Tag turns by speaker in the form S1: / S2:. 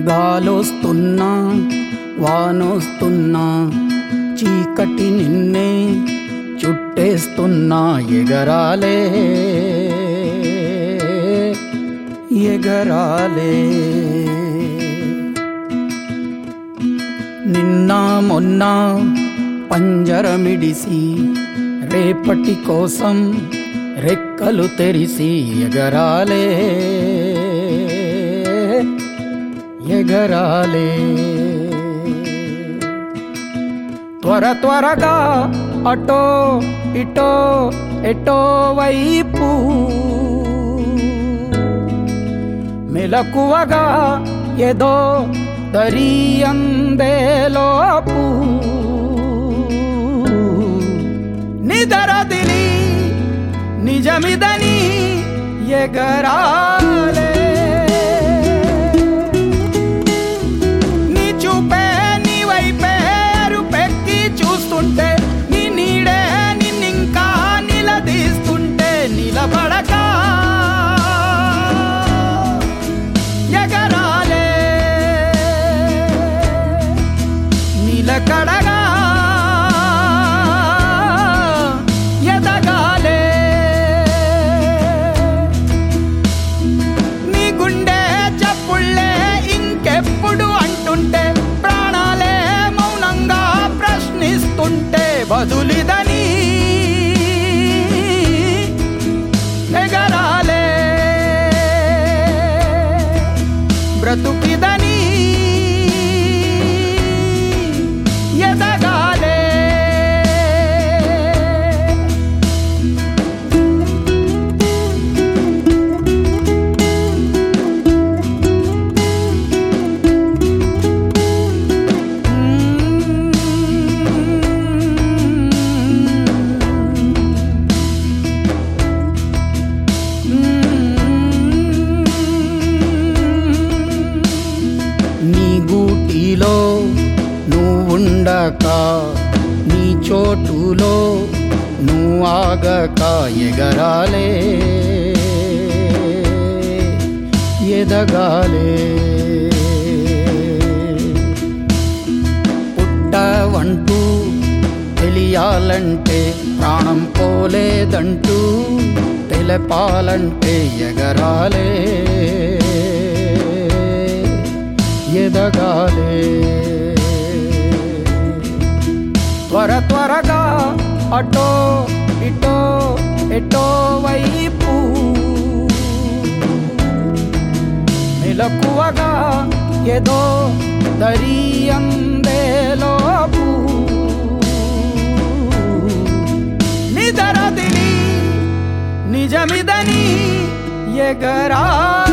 S1: గాలొస్తున్నా వానొస్తున్నా చీకటి నిన్నే చుట్టేస్తున్నా ఎగరాలే ఎగరాలే నిన్న మొన్న పంజరమిడిసి రేపటి కోసం రెక్కలు తెరిసి ఎగరాలే ఎగరాలే త్వర త్వరగా అటో ఇటో ఎటో వైపు మెలకువగా ఏదో దరియందేలోపు నిదరదిలి నిజమిదని ఎగరాలే నీ చూపే నీ వైపే పెక్కి చూస్తుంటే నీ నీడే నిన్నింకా నిలదీస్తుంటే నిలబడక ఎగరాలే నిలకడగా ఎదగాలే నీ గుండె చప్పుళ్ళే ఇంకెప్పుడు అంటుంటే ప్రాణాలే మౌనంగా ప్రశ్నిస్తుంటే బదులిదని ఎగరాలే బ్రతుకిదని ఎదగాలే నీ గూటిలో నువ్వుండక నీ చోటులో నువ్వు ఆగక ఎగరాలే ఎదగాలే పుట్టవంటూ తెలియాలంటే ప్రాణం పోలేదంటూ తెలపాలంటే ఎగరాలే ఎదగాలే త్వర త్వరగా అటో ఇటో ఎటో వైపు మెలకువగా ఏదో దరియందేలోపు నిదరదిని నిజమిదని ఎగరా